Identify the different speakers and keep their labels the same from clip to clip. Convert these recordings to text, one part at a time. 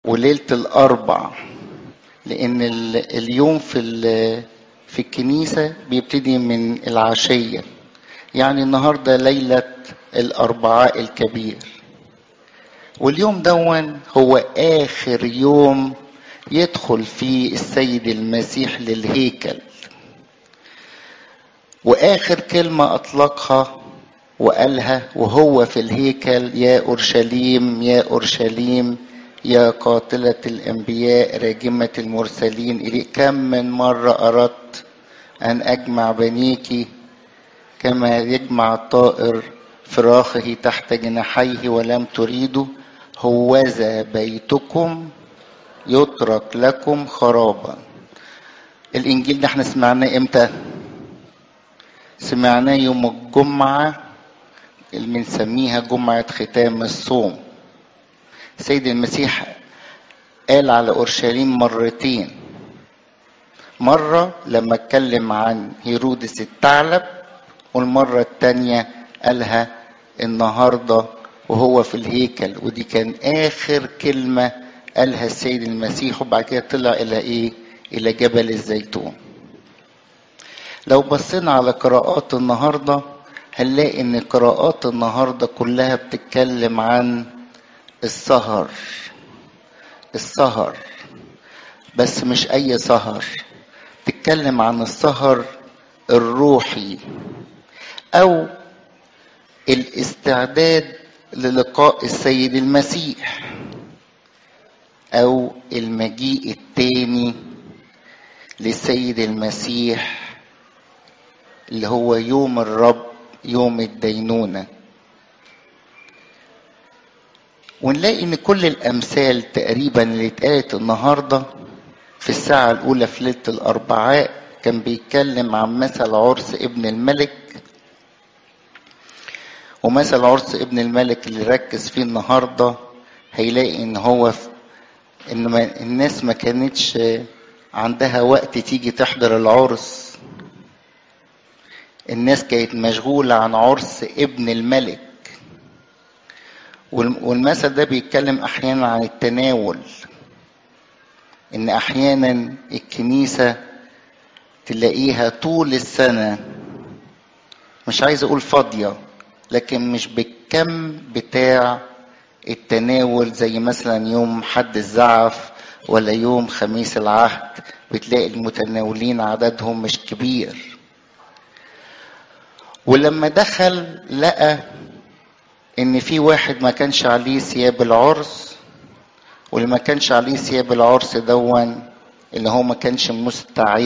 Speaker 1: وليلة الأربع لأن اليوم في في الكنيسة بيبتدي من العشية يعني النهاردة ليلة الأربعاء الكبير واليوم دون هو آخر يوم يدخل فيه السيد المسيح للهيكل وآخر كلمة أطلقها وقالها وهو في الهيكل يا أورشليم يا أورشليم يا قاتلة الأنبياء راجمة المرسلين إليك كم من مرة أردت أن أجمع بنيك كما يجمع الطائر فراخه تحت جناحيه ولم تريدوا هوذا بيتكم يترك لكم خرابا الإنجيل ده احنا سمعناه إمتى؟ سمعناه يوم الجمعة اللي بنسميها جمعة ختام الصوم سيد المسيح قال على أورشليم مرتين مرة لما اتكلم عن هيرودس الثعلب والمرة التانية قالها النهاردة وهو في الهيكل ودي كان آخر كلمة قالها السيد المسيح وبعد كده طلع إلى إيه؟ إلى جبل الزيتون لو بصينا على قراءات النهاردة هنلاقي إن قراءات النهاردة كلها بتتكلم عن السهر السهر بس مش أي سهر تتكلم عن السهر الروحي أو الاستعداد للقاء السيد المسيح أو المجيء التاني للسيد المسيح اللي هو يوم الرب يوم الدينونه ونلاقي ان كل الامثال تقريبا اللي اتقالت النهارده في الساعه الاولى في ليله الاربعاء كان بيتكلم عن مثل عرس ابن الملك ومثل عرس ابن الملك اللي ركز فيه النهارده هيلاقي ان هو في ان ما الناس ما كانتش عندها وقت تيجي تحضر العرس الناس كانت مشغولة عن عرس ابن الملك والمثل ده بيتكلم احيانا عن التناول ان احيانا الكنيسة تلاقيها طول السنة مش عايز اقول فاضية لكن مش بالكم بتاع التناول زي مثلا يوم حد الزعف ولا يوم خميس العهد بتلاقي المتناولين عددهم مش كبير ولما دخل لقى ان في واحد ما كانش عليه ثياب العرس واللي ما كانش عليه ثياب العرس دون اللي هو ما كانش مستعد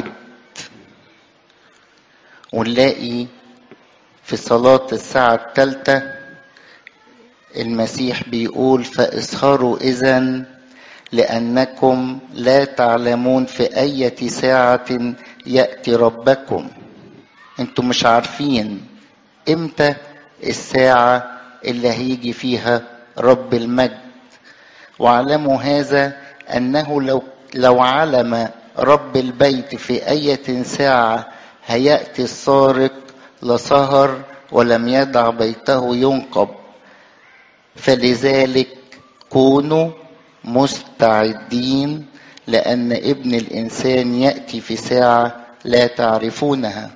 Speaker 1: ونلاقي في صلاة الساعة الثالثة المسيح بيقول فاسهروا إذا لأنكم لا تعلمون في أية ساعة يأتي ربكم انتم مش عارفين امتى الساعة اللي هيجي فيها رب المجد واعلموا هذا أنه لو لو علم رب البيت في أية ساعة هيأتي السارق لسهر ولم يدع بيته ينقب فلذلك كونوا مستعدين لأن ابن الإنسان يأتي في ساعة لا تعرفونها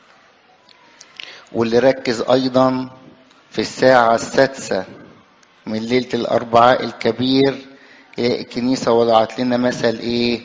Speaker 1: واللي ركز أيضا في الساعة السادسة من ليلة الأربعاء الكبير الكنيسة وضعت لنا مثل إيه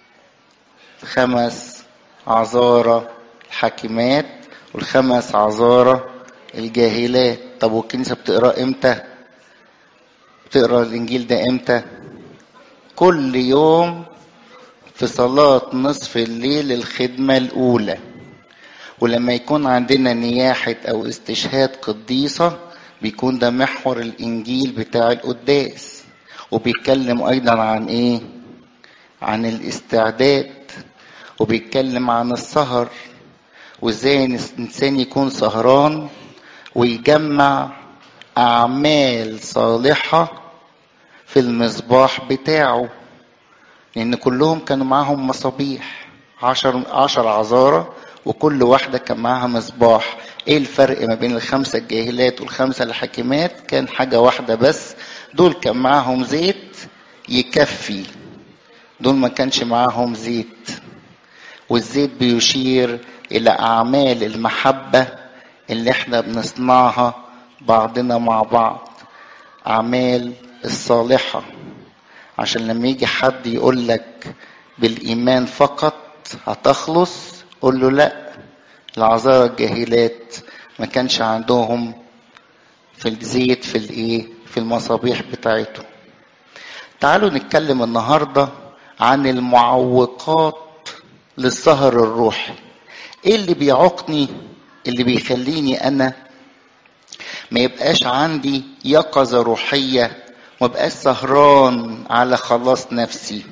Speaker 1: خمس عذارى الحاكمات والخمس عذارى الجاهلات طب والكنيسة بتقرأ إمتى بتقرأ الإنجيل ده إمتى كل يوم في صلاة نصف الليل الخدمة الأولى ولما يكون عندنا نياحة أو استشهاد قديسة بيكون ده محور الإنجيل بتاع القداس وبيتكلم أيضا عن إيه؟ عن الاستعداد وبيتكلم عن السهر وإزاي الإنسان يكون سهران ويجمع أعمال صالحة في المصباح بتاعه لأن كلهم كانوا معاهم مصابيح عشر, عشر عذارة وكل واحدة كان معاها مصباح ايه الفرق ما بين الخمسة الجاهلات والخمسة الحاكمات كان حاجة واحدة بس دول كان معاهم زيت يكفي دول ما كانش معاهم زيت والزيت بيشير الى اعمال المحبه اللي احنا بنصنعها بعضنا مع بعض اعمال الصالحه عشان لما يجي حد يقول لك بالايمان فقط هتخلص قول له لا العذارى الجاهلات ما كانش عندهم في الزيت في الايه في المصابيح بتاعتهم تعالوا نتكلم النهارده عن المعوقات للسهر الروحي ايه اللي بيعوقني اللي بيخليني انا ما يبقاش عندي يقظه روحيه ما بقاش سهران على خلاص نفسي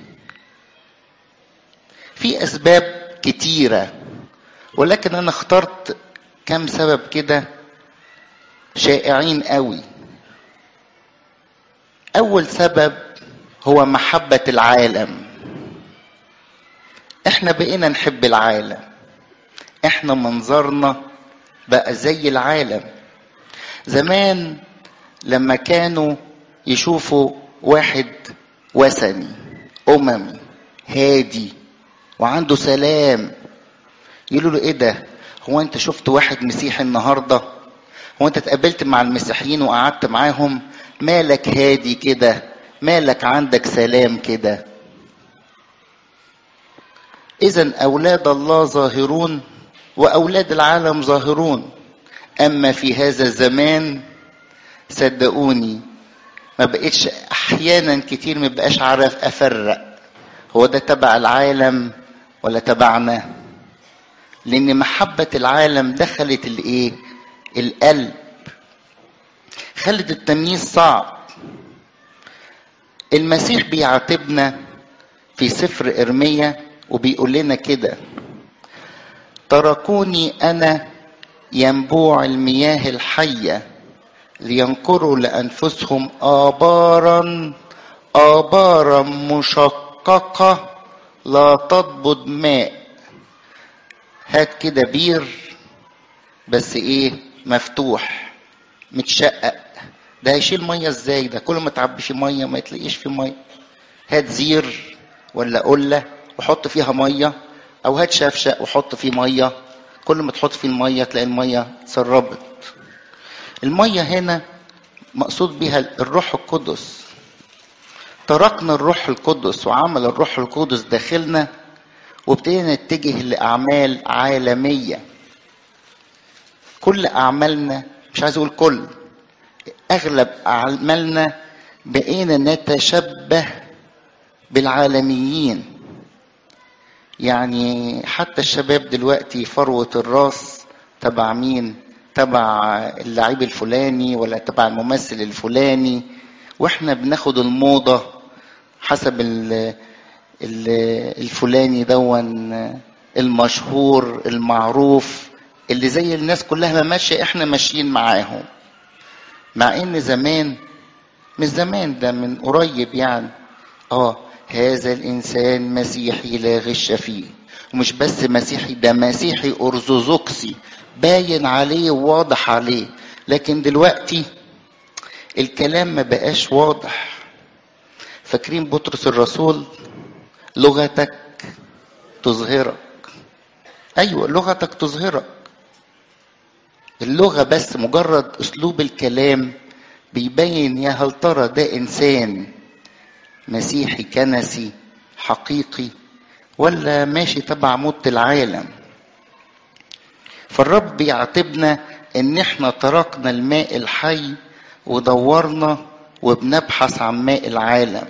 Speaker 1: في اسباب كتيره ولكن انا اخترت كم سبب كده شائعين قوي اول سبب هو محبه العالم احنا بقينا نحب العالم احنا منظرنا بقى زي العالم زمان لما كانوا يشوفوا واحد وثني اممي هادي وعنده سلام يقولوا له ايه ده هو انت شفت واحد مسيحي النهارده هو انت اتقابلت مع المسيحيين وقعدت معاهم مالك هادي كده مالك عندك سلام كده اذا اولاد الله ظاهرون واولاد العالم ظاهرون اما في هذا الزمان صدقوني ما بقتش احيانا كتير ما بقاش عارف افرق هو ده تبع العالم ولا تبعنا لان محبه العالم دخلت الايه القلب خلت التمييز صعب المسيح بيعاتبنا في سفر ارميا وبيقول لنا كده تركوني انا ينبوع المياه الحيه لينقروا لانفسهم ابارا ابارا مشققه لا تضبط ماء هات كده بير بس ايه مفتوح متشقق ده هيشيل ميه ازاي ده كل ما تعبي فيه ميه ما تلاقيش فيه ميه هات زير ولا قله وحط فيها ميه او هات شفشق وحط فيه ميه كل ما تحط فيه الميه تلاقي الميه اتسربت الميه هنا مقصود بها الروح القدس تركنا الروح القدس وعمل الروح القدس داخلنا وابتدينا نتجه لاعمال عالميه كل اعمالنا مش عايز اقول كل اغلب اعمالنا بقينا نتشبه بالعالميين يعني حتى الشباب دلوقتي فروة الراس تبع مين تبع اللعيب الفلاني ولا تبع الممثل الفلاني واحنا بناخد الموضة حسب ال ال الفلاني دون المشهور المعروف اللي زي الناس كلها ما ماشية احنا ماشيين معاهم مع ان زمان مش زمان ده من قريب يعني اه هذا الانسان مسيحي لا غش فيه ومش بس مسيحي ده مسيحي ارثوذكسي باين عليه وواضح عليه لكن دلوقتي الكلام ما بقاش واضح فاكرين بطرس الرسول لغتك تظهرك ايوه لغتك تظهرك اللغه بس مجرد اسلوب الكلام بيبين يا هل ترى ده انسان مسيحي كنسي حقيقي ولا ماشي تبع موت العالم فالرب بيعاتبنا ان احنا تركنا الماء الحي ودورنا وبنبحث عن ماء العالم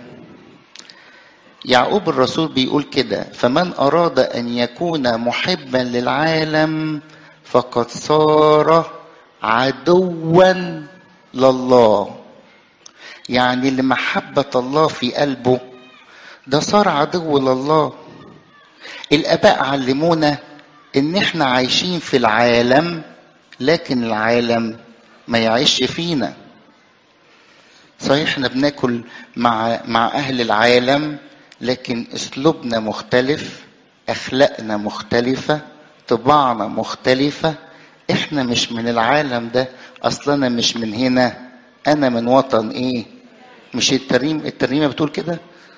Speaker 1: يعقوب الرسول بيقول كده فمن اراد ان يكون محبا للعالم فقد صار عدوا لله يعني اللي محبة الله في قلبه ده صار عدو لله الآباء علمونا إن إحنا عايشين في العالم لكن العالم ما يعيش فينا صحيح احنا بناكل مع مع أهل العالم لكن أسلوبنا مختلف أخلاقنا مختلفة طباعنا مختلفة احنا مش من العالم ده اصلنا مش من هنا انا من وطن ايه مش الترنيم الترنيمه بتقول كده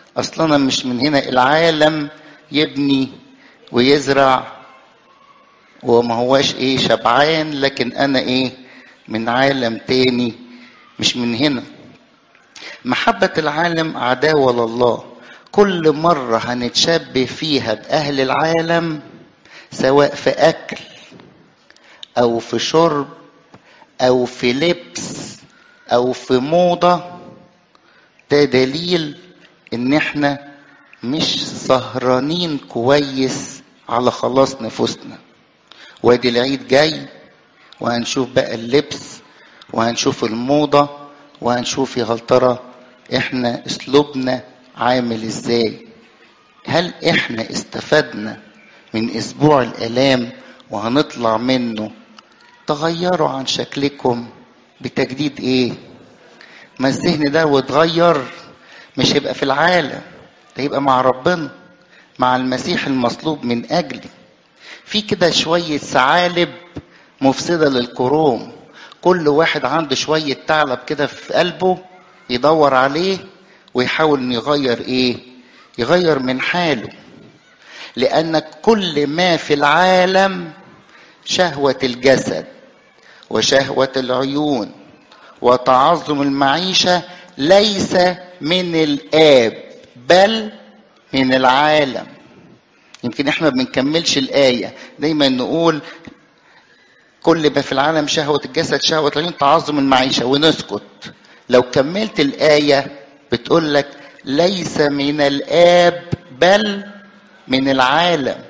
Speaker 1: اصلا انا مش من هنا العالم يبني ويزرع وما هواش ايه شبعان لكن انا ايه من عالم تاني مش من هنا محبة العالم عداوة لله كل مرة هنتشبه فيها بأهل العالم سواء في أكل أو في شرب أو في لبس أو في موضة ده دليل إن إحنا مش سهرانين كويس على خلاص نفوسنا وادي العيد جاي وهنشوف بقى اللبس وهنشوف الموضة وهنشوف يا هل ترى احنا اسلوبنا عامل ازاي هل احنا استفدنا من اسبوع الالام وهنطلع منه تغيروا عن شكلكم بتجديد ايه ما الذهن ده واتغير مش هيبقى في العالم ده يبقى مع ربنا مع المسيح المصلوب من اجلي في كده شوية ثعالب مفسدة للكروم كل واحد عنده شوية ثعلب كده في قلبه يدور عليه ويحاول انه يغير ايه يغير من حاله لأن كل ما في العالم شهوة الجسد وشهوة العيون وتعظم المعيشة ليس من الآب بل من العالم يمكن احنا ما بنكملش الآية دايما نقول كل ما في العالم شهوة الجسد شهوة العيون تعظم المعيشة ونسكت لو كملت الآية بتقول لك ليس من الآب بل من العالم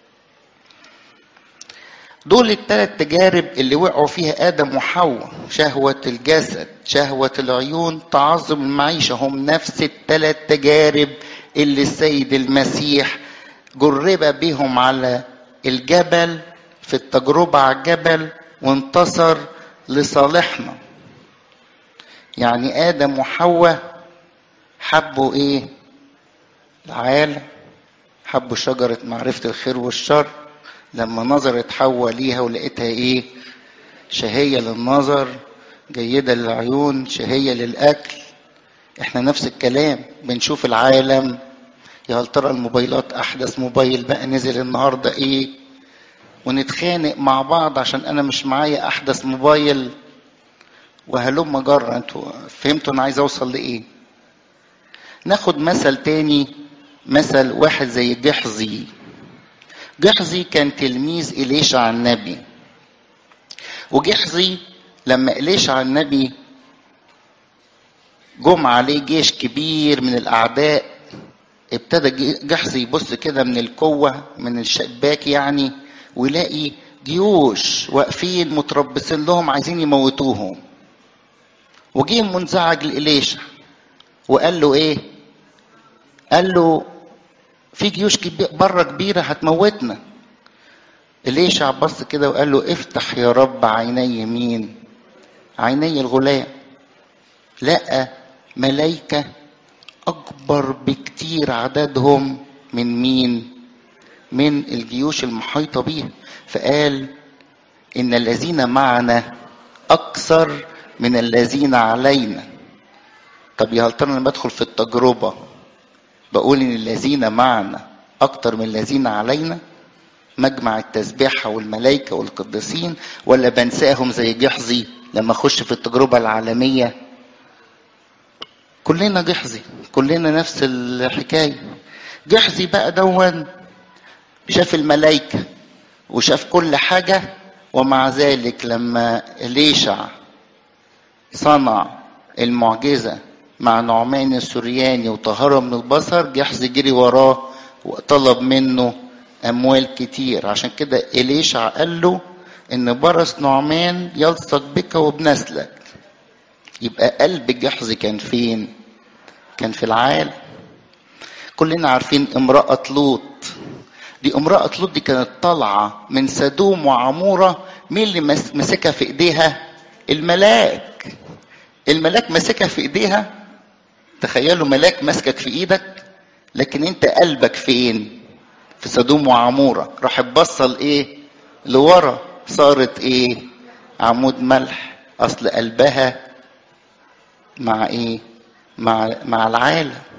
Speaker 1: دول الثلاث تجارب اللي وقعوا فيها آدم وحواء شهوة الجسد شهوة العيون تعظم المعيشة هم نفس الثلاث تجارب اللي السيد المسيح جرب بهم على الجبل في التجربة على الجبل وانتصر لصالحنا يعني آدم وحواء حبوا إيه؟ العالم حبوا شجرة معرفة الخير والشر لما نظرت حواء ليها ولقيتها إيه؟ شهية للنظر جيدة للعيون شهية للأكل احنا نفس الكلام بنشوف العالم يا هل ترى الموبايلات احدث موبايل بقى نزل النهارده ايه ونتخانق مع بعض عشان انا مش معايا احدث موبايل وهلم جرة انتوا فهمتوا انا عايز اوصل لايه ناخد مثل تاني مثل واحد زي جحظي جحظي كان تلميذ إليشع النبي وجحظي لما إليشع النبي جم عليه جيش كبير من الأعداء ابتدى جحظي يبص كده من القوة من الشباك يعني ويلاقي جيوش واقفين متربصين لهم عايزين يموتوهم وجه منزعج لإليشع وقال له ايه قال له في جيوش بره كبيرة هتموتنا إليشع بص كده وقال له افتح يا رب عيني مين عيني الغلام لقى ملايكة أكبر بكتير عددهم من مين من الجيوش المحيطة بيه فقال إن الذين معنا أكثر من الذين علينا طب يا هل ترى لما بدخل في التجربة بقول إن الذين معنا أكثر من الذين علينا مجمع التسبيحة والملائكة والقديسين ولا بنساهم زي جحظي لما أخش في التجربة العالمية كلنا جحظي كلنا نفس الحكاية جحظي بقى دون شاف الملائكة وشاف كل حاجة ومع ذلك لما ليشع صنع المعجزة مع نعمان السورياني وطهره من البصر جحظ جري وراه وطلب منه أموال كتير عشان كده إليشع قال له إن برص نعمان يلصق بك وبنسلك يبقى قلب جحظ كان فين؟ كان في العالم كلنا عارفين امرأة لوط دي امرأة لوط دي كانت طالعة من سدوم وعمورة مين اللي مسكها في ايديها الملاك الملاك مسكها في ايديها تخيلوا ملاك مسكك في ايدك لكن انت قلبك فين في سدوم وعمورة راح تبصل ايه لورا صارت ايه عمود ملح اصل قلبها مع ايه مع مع العالم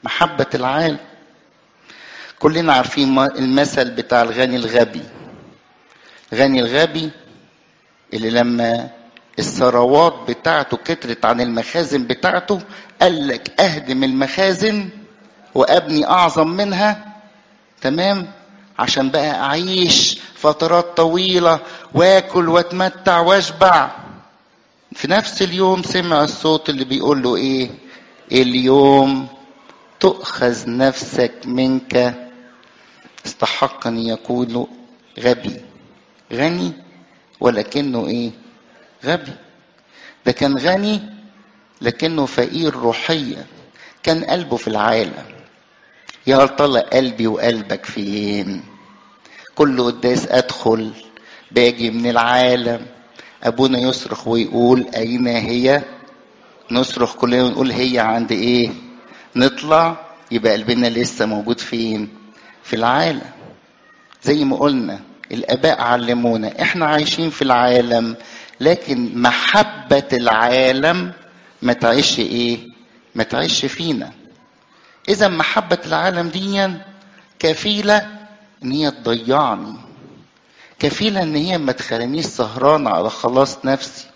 Speaker 1: محبة العالم كلنا عارفين المثل بتاع الغني الغبي الغني الغبي اللي لما الثروات بتاعته كترت عن المخازن بتاعته قال لك اهدم المخازن وابني اعظم منها تمام عشان بقى اعيش فترات طويله واكل واتمتع واشبع في نفس اليوم سمع الصوت اللي بيقول له ايه اليوم تؤخذ نفسك منك استحق ان يكون غبي غني ولكنه ايه غبي ده كان غني لكنه فقير روحيا كان قلبه في العالم يا طلع قلبي وقلبك فين كل قداس ادخل باجي من العالم ابونا يصرخ ويقول اين هي نصرخ كلنا ونقول هي عند ايه نطلع يبقى قلبنا لسه موجود فين في العالم زي ما قلنا الاباء علمونا احنا عايشين في العالم لكن محبة العالم ما تعيش ايه ما تعيش فينا اذا محبة العالم دي كفيلة ان هي تضيعني كفيلة ان هي ما تخلينيش سهران على خلاص نفسي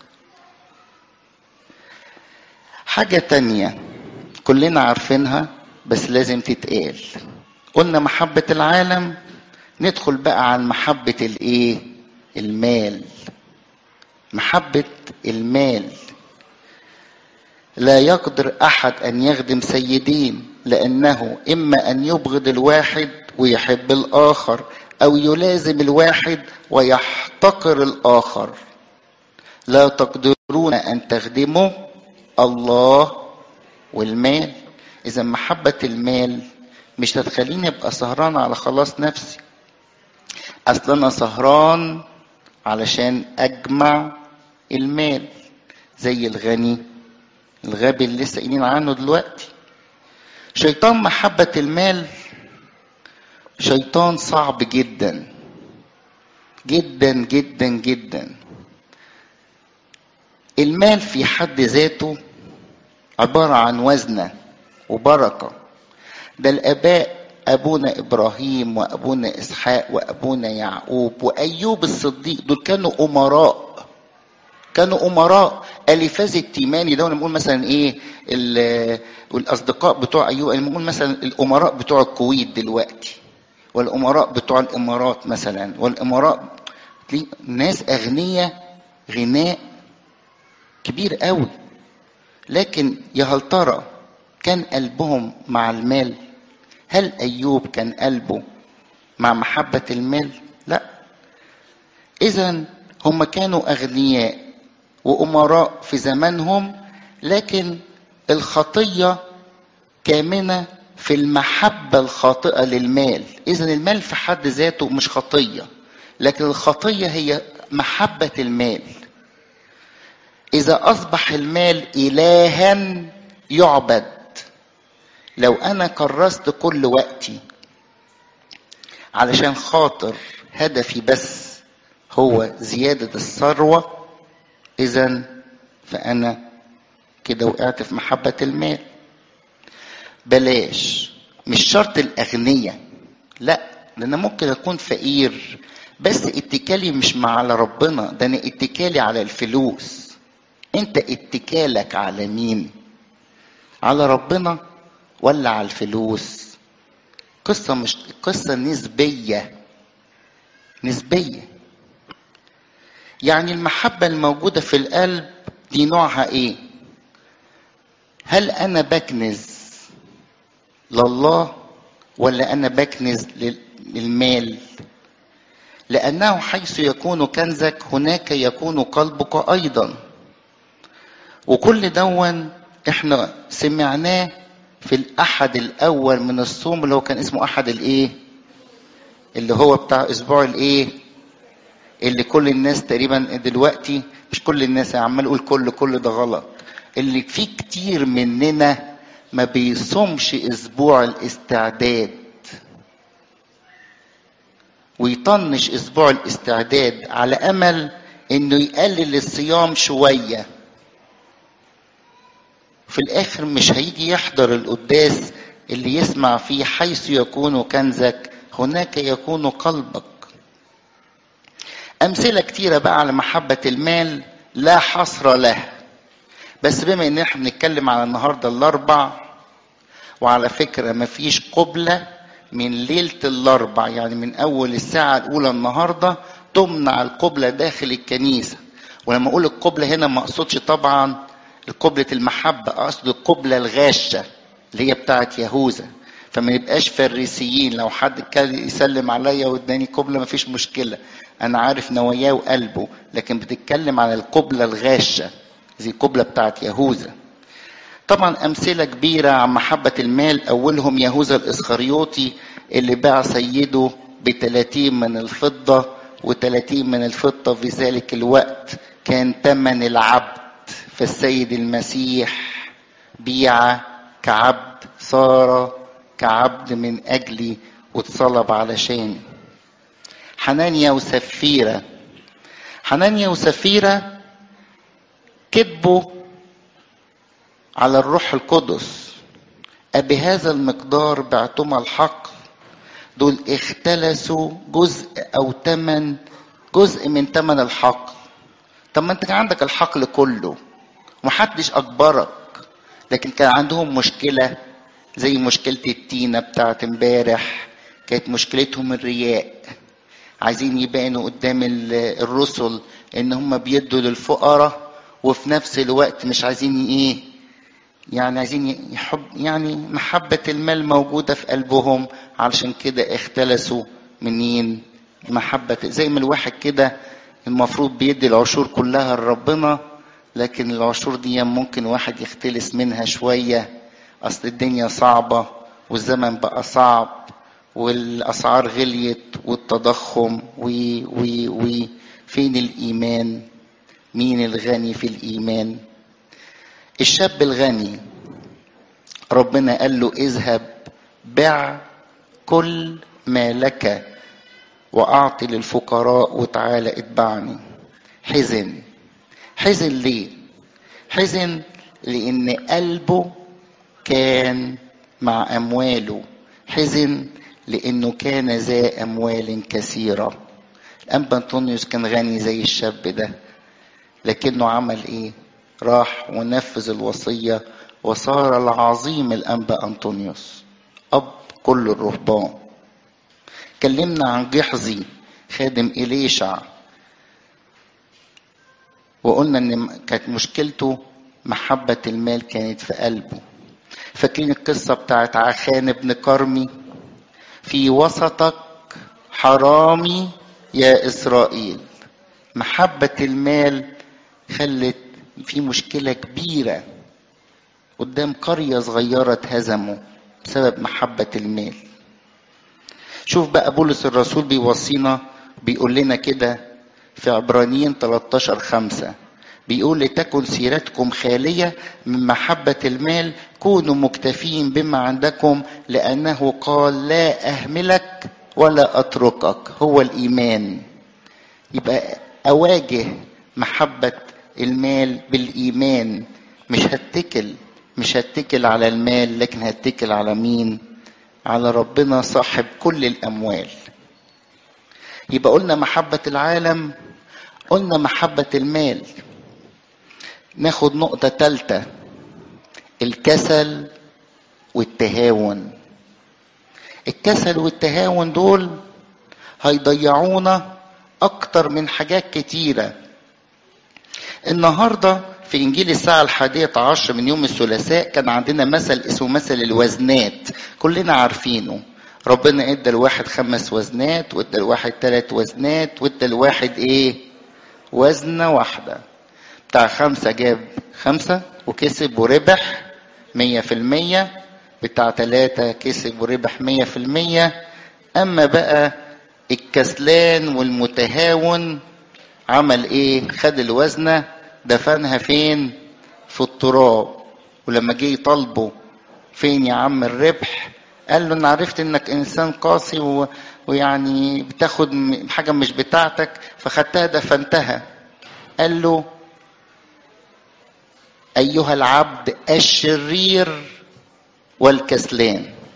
Speaker 1: حاجة تانية كلنا عارفينها بس لازم تتقال قلنا محبة العالم ندخل بقى عن محبة الايه المال محبة المال لا يقدر احد ان يخدم سيدين لانه اما ان يبغض الواحد ويحب الاخر او يلازم الواحد ويحتقر الاخر لا تقدرون ان تخدموا الله والمال اذا محبه المال مش هتخليني ابقى سهران على خلاص نفسي اصل انا سهران علشان اجمع المال زي الغني الغبي اللي لسه قايلين عنه دلوقتي شيطان محبة المال شيطان صعب جدا جدا جدا جدا المال في حد ذاته عبارة عن وزنة وبركة ده الآباء أبونا إبراهيم وأبونا إسحاق وأبونا يعقوب وأيوب الصديق دول كانوا أمراء كانوا امراء الفاز التيماني ده نقول مثلا ايه والاصدقاء بتوع ايوب نقول مثلا الامراء بتوع الكويت دلوقتي والامراء بتوع الامارات مثلا والامراء ناس اغنياء غناء كبير قوي لكن يا هل ترى كان قلبهم مع المال هل ايوب كان قلبه مع محبه المال لا اذا هم كانوا اغنياء وامراء في زمانهم لكن الخطيه كامنه في المحبه الخاطئه للمال اذا المال في حد ذاته مش خطيه لكن الخطيه هي محبه المال اذا اصبح المال الها يعبد لو انا كرست كل وقتي علشان خاطر هدفي بس هو زياده الثروه اذا فانا كده وقعت في محبه المال بلاش مش شرط الاغنياء لا ده انا ممكن اكون فقير بس اتكالي مش مع على ربنا ده انا اتكالي على الفلوس انت اتكالك على مين على ربنا ولا على الفلوس قصة مش قصة نسبية نسبية يعني المحبة الموجودة في القلب دي نوعها ايه هل انا بكنز لله ولا انا بكنز للمال لانه حيث يكون كنزك هناك يكون قلبك ايضا وكل دون احنا سمعناه في الاحد الاول من الصوم اللي هو كان اسمه احد الايه اللي هو بتاع اسبوع الايه اللي كل الناس تقريبا دلوقتي مش كل الناس عمال اقول كل كل ده غلط اللي في كتير مننا ما بيصومش اسبوع الاستعداد ويطنش اسبوع الاستعداد على امل انه يقلل الصيام شويه في الاخر مش هيجي يحضر القداس اللي يسمع فيه حيث يكون كنزك هناك يكون قلبك أمثلة كتيرة بقى على محبة المال لا حصر له بس بما ان احنا بنتكلم على النهارده الاربع وعلى فكرة مفيش قبلة من ليلة الاربع يعني من اول الساعة الاولى النهاردة تمنع القبلة داخل الكنيسة ولما اقول القبلة هنا ما اقصدش طبعا قبلة المحبة اقصد القبلة الغاشة اللي هي بتاعت يهوذا فما يبقاش فريسيين لو حد كان يسلم عليا واداني قبلة ما فيش مشكلة انا عارف نواياه وقلبه لكن بتتكلم عن القبلة الغاشة زي القبلة بتاعت يهوذا طبعا أمثلة كبيرة عن محبة المال أولهم يهوذا الإسخريوطي اللي باع سيده بتلاتين من الفضة وتلاتين من الفضة في ذلك الوقت كان تمن العبد فالسيد المسيح بيع كعبد صار كعبد من أجلي واتصلب علشاني حنانيا وسفيرة حنانيا وسفيرة كذبوا على الروح القدس أبهذا المقدار بعتما الحق دول اختلسوا جزء أو تمن جزء من تمن الحق طب ما انت كان عندك الحقل كله ومحدش أجبرك لكن كان عندهم مشكلة زي مشكلة التينة بتاعت امبارح كانت مشكلتهم الرياء عايزين يبانوا قدام الرسل ان هم بيدوا للفقراء وفي نفس الوقت مش عايزين ايه يعني عايزين يحب يعني محبة المال موجودة في قلبهم علشان كده اختلسوا منين محبة زي ما الواحد كده المفروض بيدي العشور كلها لربنا لكن العشور دي ممكن واحد يختلس منها شوية أصل الدنيا صعبة والزمن بقى صعب والأسعار غليت والتضخم وي وي وي فين الإيمان مين الغني في الإيمان الشاب الغني ربنا قال له اذهب بع كل ما لك وأعطي للفقراء وتعالى اتبعني حزن حزن ليه حزن لأن قلبه كان مع أمواله حزن لأنه كان ذا أموال كثيرة الأنبا أنطونيوس كان غني زي الشاب ده لكنه عمل إيه راح ونفذ الوصية وصار العظيم الأنبا أنطونيوس أب كل الرهبان كلمنا عن جحظي خادم إليشع وقلنا ان كانت مشكلته محبة المال كانت في قلبه فاكرين القصة بتاعت عخان بن كرمي في وسطك حرامي يا إسرائيل محبة المال خلت في مشكلة كبيرة قدام قرية صغيرة اتهزموا بسبب محبة المال شوف بقى بولس الرسول بيوصينا بيقول لنا كده في عبرانيين 13 خمسة بيقول لتكن سيرتكم خالية من محبة المال كونوا مكتفين بما عندكم لأنه قال لا أهملك ولا أتركك هو الإيمان يبقى أواجه محبة المال بالإيمان مش هتكل مش هتكل على المال لكن هتكل على مين على ربنا صاحب كل الأموال يبقى قلنا محبة العالم قلنا محبة المال ناخد نقطة تالتة الكسل والتهاون الكسل والتهاون دول هيضيعونا أكتر من حاجات كتيرة النهاردة في إنجيل الساعة الحادية عشر من يوم الثلاثاء كان عندنا مثل اسمه مثل الوزنات كلنا عارفينه ربنا ادى الواحد خمس وزنات وادى الواحد ثلاث وزنات وادى الواحد ايه وزنة واحدة بتاع خمسة جاب خمسة وكسب وربح مية في المية بتاع ثلاثة كسب وربح مية في المية أما بقى الكسلان والمتهاون عمل ايه خد الوزنة دفنها فين في التراب ولما جه يطالبه فين يا عم الربح قال له انا عرفت انك انسان قاسي و... ويعني بتاخد حاجه مش بتاعتك فخدتها دفنتها قال له ايها العبد الشرير والكسلان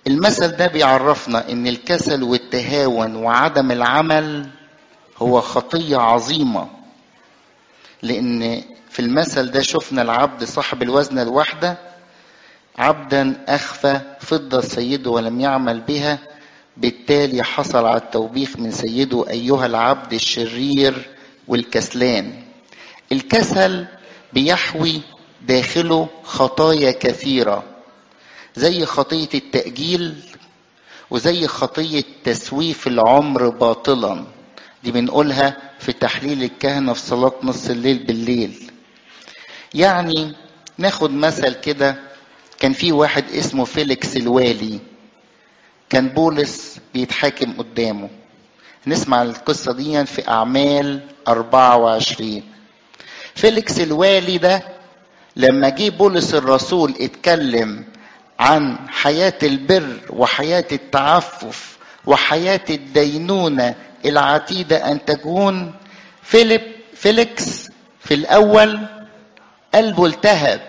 Speaker 1: المثل ده بيعرفنا ان الكسل والتهاون وعدم العمل هو خطيه عظيمه لان في المثل ده شفنا العبد صاحب الوزنه الواحده عبدا اخفى فضه سيده ولم يعمل بها بالتالي حصل على التوبيخ من سيده ايها العبد الشرير والكسلان الكسل بيحوي داخله خطايا كثيره زي خطيه التاجيل وزي خطيه تسويف العمر باطلا دي بنقولها في تحليل الكهنه في صلاه نص الليل بالليل يعني ناخد مثل كده كان في واحد اسمه فيليكس الوالي كان بولس بيتحاكم قدامه نسمع القصة دي في أعمال 24 فيليكس الوالي ده لما جه بولس الرسول اتكلم عن حياة البر وحياة التعفف وحياة الدينونة العتيدة أن تكون فيليب فيليكس في الأول قلبه التهب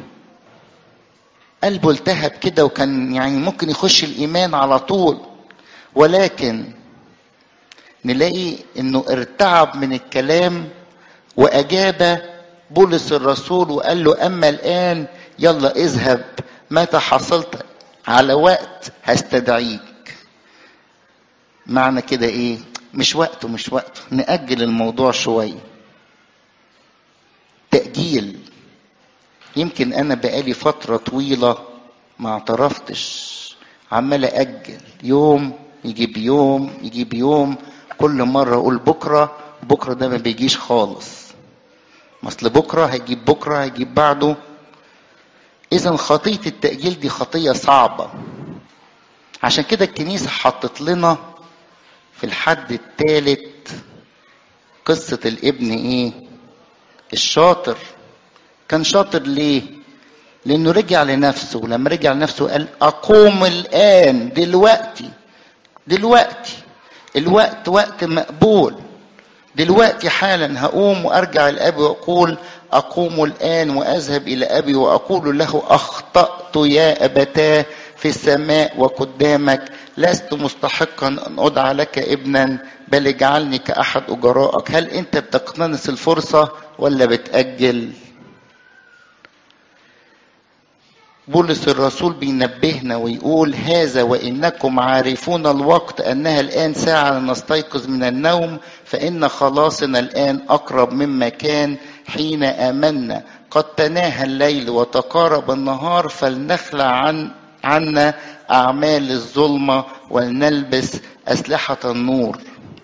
Speaker 1: قلبه التهب كده وكان يعني ممكن يخش الإيمان على طول ولكن نلاقي انه ارتعب من الكلام واجاب بولس الرسول وقال له اما الان يلا اذهب متى حصلت على وقت هستدعيك معنى كده ايه مش وقته مش وقته نأجل الموضوع شوية تأجيل يمكن أنا بقالي فترة طويلة ما اعترفتش عمال أجل يوم يجيب يوم يجيب يوم كل مرة أقول بكرة بكرة ده ما بيجيش خالص اصل بكرة هيجيب بكرة هيجيب بعده إذا خطية التأجيل دي خطية صعبة عشان كده الكنيسة حطت لنا في الحد الثالث قصة الابن إيه؟ الشاطر كان شاطر ليه؟ لأنه رجع لنفسه ولما رجع لنفسه قال أقوم الآن دلوقتي دلوقتي الوقت وقت مقبول دلوقتي حالا هقوم وارجع لابي واقول اقوم الان واذهب الى ابي واقول له اخطات يا ابتاه في السماء وقدامك لست مستحقا ان ادعى لك ابنا بل اجعلني كاحد اجرائك هل انت بتقتنص الفرصه ولا بتاجل بولس الرسول بينبهنا ويقول هذا وانكم عارفون الوقت انها الان ساعه نستيقظ من النوم فان خلاصنا الان اقرب مما كان حين امنا قد تناهى الليل وتقارب النهار فلنخلع عن عنا اعمال الظلمه ولنلبس اسلحه النور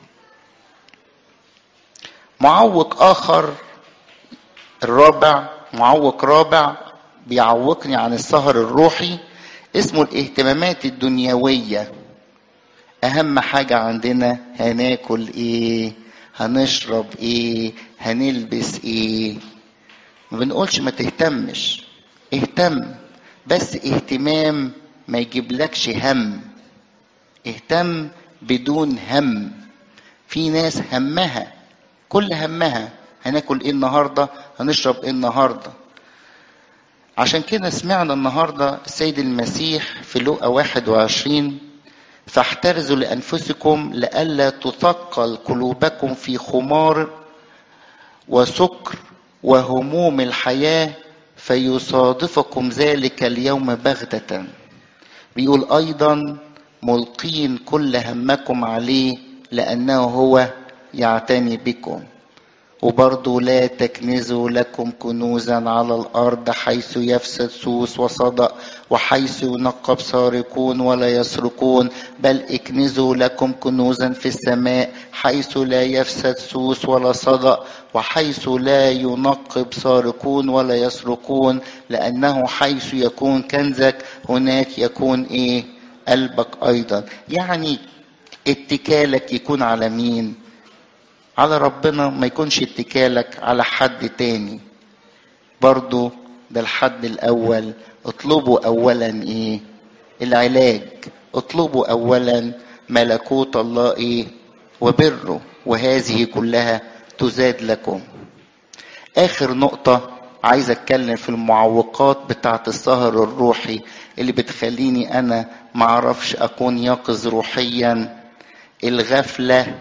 Speaker 1: معوق اخر الرابع معوق رابع بيعوقني عن السهر الروحي اسمه الاهتمامات الدنيوية أهم حاجة عندنا هناكل إيه هنشرب إيه هنلبس إيه ما بنقولش ما تهتمش اهتم بس اهتمام ما يجيبلكش هم اهتم بدون هم في ناس همها كل همها هناكل ايه النهارده هنشرب ايه النهارده عشان كده سمعنا النهارده السيد المسيح في لوقا 21 فاحترزوا لانفسكم لئلا تثقل قلوبكم في خمار وسكر وهموم الحياه فيصادفكم ذلك اليوم بغته بيقول ايضا ملقين كل همكم عليه لانه هو يعتني بكم وبرضه لا تكنزوا لكم كنوزا على الأرض حيث يفسد سوس وصدأ وحيث ينقب سارقون ولا يسرقون بل اكنزوا لكم كنوزا في السماء حيث لا يفسد سوس ولا صدأ وحيث لا ينقب سارقون ولا يسرقون لأنه حيث يكون كنزك هناك يكون إيه قلبك أيضا يعني اتكالك يكون على مين على ربنا ما يكونش اتكالك على حد تاني برضو ده الحد الاول اطلبوا اولا ايه العلاج اطلبوا اولا ملكوت الله ايه وبره وهذه كلها تزاد لكم اخر نقطة عايز اتكلم في المعوقات بتاعت السهر الروحي اللي بتخليني انا معرفش اكون يقظ روحيا الغفله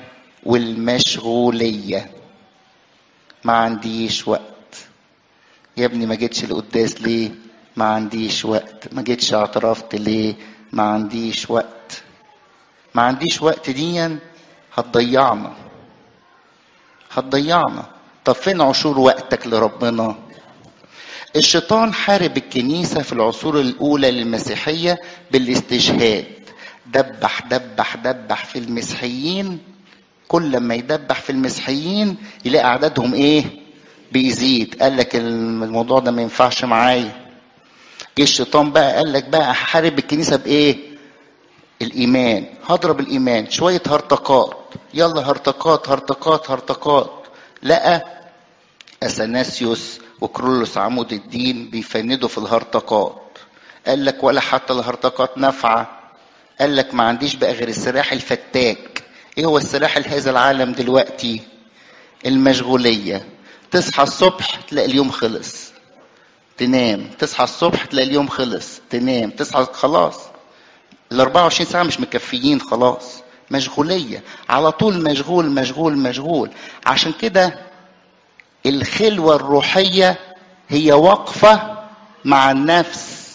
Speaker 1: والمشغوليه ما عنديش وقت يا ابني ما جيتش القداس ليه ما عنديش وقت ما جيتش اعترفت ليه ما عنديش وقت ما عنديش وقت ديا هتضيعنا هتضيعنا طب فين عشور وقتك لربنا الشيطان حارب الكنيسة في العصور الأولى للمسيحية بالاستشهاد دبح دبح دبح في المسيحيين كل ما يدبح في المسيحيين يلاقي عددهم ايه بيزيد قال لك الموضوع ده ما ينفعش معايا جه الشيطان بقى قال لك بقى هحارب الكنيسة بايه الايمان هضرب الايمان شوية هرطقات يلا هرطقات هرطقات هرطقات لقى اثناسيوس وكرولوس عمود الدين بيفندوا في الهرطقات قال لك ولا حتى الهرطقات نافعه قال لك ما عنديش بقى غير السلاح الفتاك ايه هو السلاح لهذا العالم دلوقتي المشغوليه تصحى الصبح تلاقي اليوم خلص تنام تصحى الصبح تلاقي اليوم خلص تنام تصحى خلاص ال 24 ساعه مش مكفيين خلاص مشغوليه على طول مشغول مشغول مشغول عشان كده الخلوه الروحيه هي وقفه مع النفس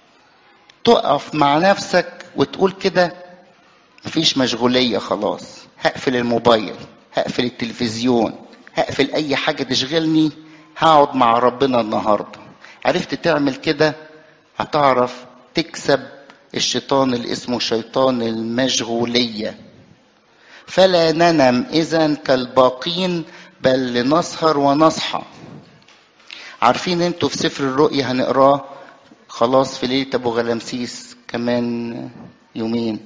Speaker 1: تقف مع نفسك وتقول كده مفيش مشغوليه خلاص هقفل الموبايل هقفل التلفزيون هقفل اي حاجه تشغلني هقعد مع ربنا النهارده عرفت تعمل كده هتعرف تكسب الشيطان اللي اسمه شيطان المشغوليه فلا ننم اذا كالباقين بل لنسهر ونصحى عارفين انتوا في سفر الرؤيا هنقراه خلاص في ليله ابو غلامسيس كمان يومين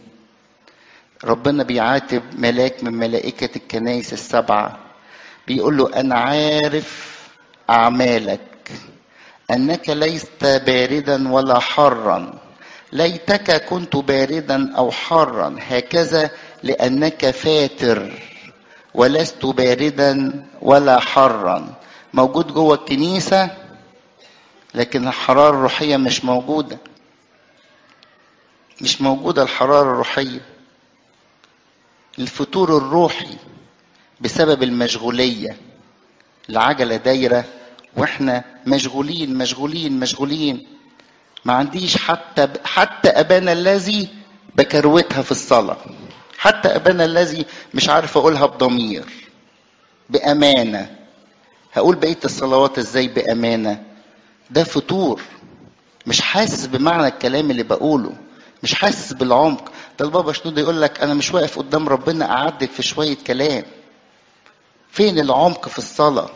Speaker 1: ربنا بيعاتب ملاك من ملائكه الكنائس السبعه بيقول له انا عارف اعمالك انك ليست باردا ولا حرا ليتك كنت باردا او حارا هكذا لانك فاتر ولست باردا ولا حارا موجود جوه الكنيسه لكن الحراره الروحيه مش موجوده مش موجوده الحراره الروحيه الفتور الروحي بسبب المشغوليه العجله دايره واحنا مشغولين مشغولين مشغولين ما عنديش حتى حتى ابانا الذي بكروتها في الصلاه حتى ابانا الذي مش عارف اقولها بضمير بامانه هقول بقيه الصلوات ازاي بامانه ده فتور مش حاسس بمعنى الكلام اللي بقوله مش حاسس بالعمق ده البابا شنودة يقول لك انا مش واقف قدام ربنا اعدل في شويه كلام فين العمق في الصلاه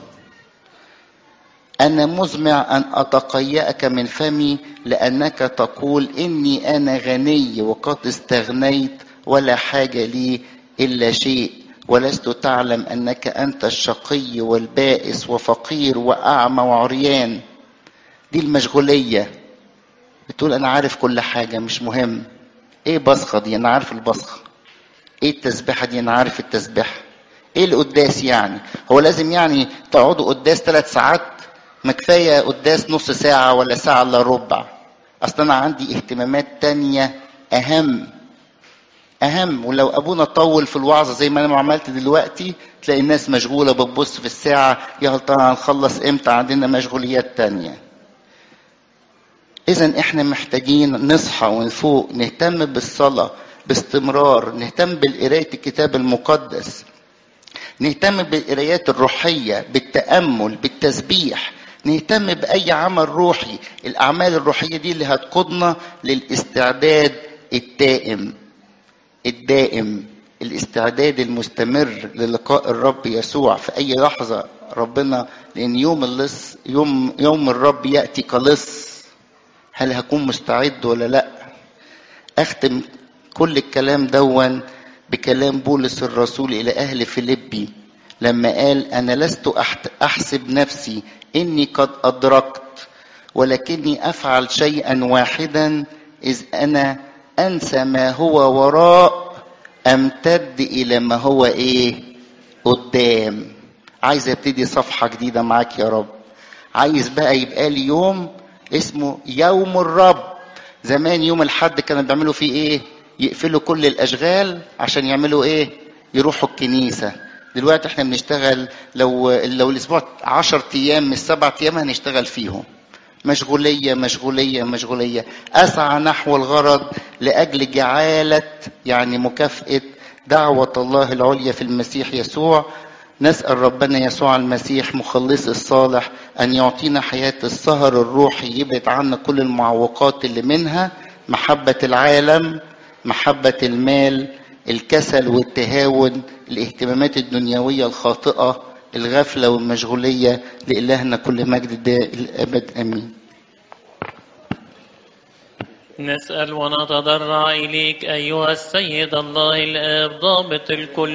Speaker 1: أنا مزمع أن أتقيأك من فمي لأنك تقول إني أنا غني وقد استغنيت ولا حاجة لي إلا شيء ولست تعلم أنك أنت الشقي والبائس وفقير وأعمى وعريان دي المشغولية بتقول أنا عارف كل حاجة مش مهم إيه بصخة دي أنا عارف البصخة إيه التسبيحة دي أنا عارف التسبيحة إيه القداس يعني هو لازم يعني تقعدوا قداس ثلاث ساعات ما كفايه قداس نص ساعه ولا ساعه الا ربع اصل انا عندي اهتمامات تانية اهم اهم ولو ابونا طول في الوعظه زي ما انا عملت دلوقتي تلاقي الناس مشغوله بتبص في الساعه يا هل ترى هنخلص امتى عندنا مشغوليات تانية اذا احنا محتاجين نصحى ونفوق نهتم بالصلاه باستمرار نهتم بالقرايه الكتاب المقدس نهتم بالقرايات الروحيه بالتامل بالتسبيح نهتم باي عمل روحي الاعمال الروحيه دي اللي هتقودنا للاستعداد الدائم الدائم الاستعداد المستمر للقاء الرب يسوع في اي لحظه ربنا لان يوم اللص يوم يوم الرب ياتي كلص هل هكون مستعد ولا لا اختم كل الكلام دون بكلام بولس الرسول الى اهل فيليبي لما قال انا لست احسب نفسي اني قد ادركت ولكني افعل شيئا واحدا اذ انا انسى ما هو وراء امتد الى ما هو ايه قدام عايز ابتدي صفحه جديده معاك يا رب عايز بقى يبقى لي يوم اسمه يوم الرب زمان يوم الحد كانوا بيعملوا فيه ايه يقفلوا كل الاشغال عشان يعملوا ايه يروحوا الكنيسه دلوقتي احنا بنشتغل لو لو الاسبوع 10 ايام من سبع ايام هنشتغل فيهم مشغوليه مشغوليه مشغوليه اسعى نحو الغرض لاجل جعاله يعني مكافاه دعوه الله العليا في المسيح يسوع نسال ربنا يسوع المسيح مخلص الصالح ان يعطينا حياه السهر الروحي يبعد عنا كل المعوقات اللي منها محبه العالم محبه المال الكسل والتهاون الاهتمامات الدنيويه الخاطئه الغفله والمشغوليه لالهنا كل مجد دائم الابد امين
Speaker 2: نسأل ونتضرع إليك أيها السيد الله الآب ضابط الكل